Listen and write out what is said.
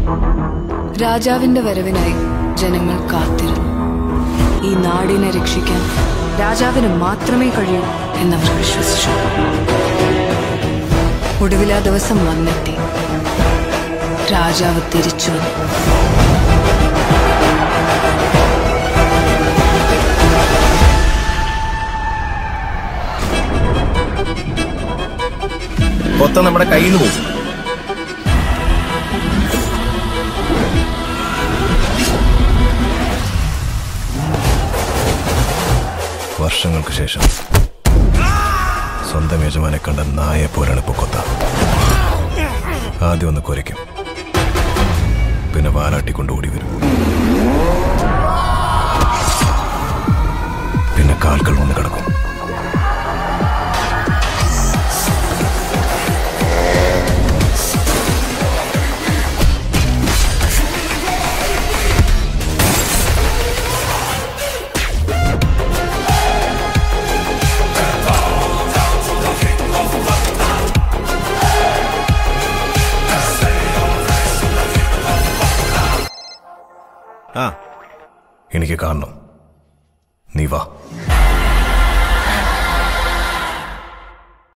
രാജാവിന്റെ വരവിനായി ജനങ്ങൾ കാത്തിരുന്നു ഈ നാടിനെ രക്ഷിക്കാൻ രാജാവിന് മാത്രമേ കഴിയൂ എന്നവർ വിശ്വസിച്ചു ഒടുവിൽ ആ ദിവസം വന്നെത്തി രാജാവ് തിരിച്ചു വന്നു മൊത്തം നമ്മുടെ കയ്യിൽ നിന്ന് പോകും വർഷങ്ങൾക്ക് ശേഷം സ്വന്തം യജമാനെ കണ്ട നായെ പോലാണ് പൊക്കൊത്ത ആദ്യം ഒന്ന് കുരയ്ക്കും പിന്നെ വാലാട്ടിക്കൊണ്ട് ഓടി വരും പിന്നെ കാൽകൾ വന്ന് കിടക്കും ആ എനിക്ക് കാണണം നീ വാ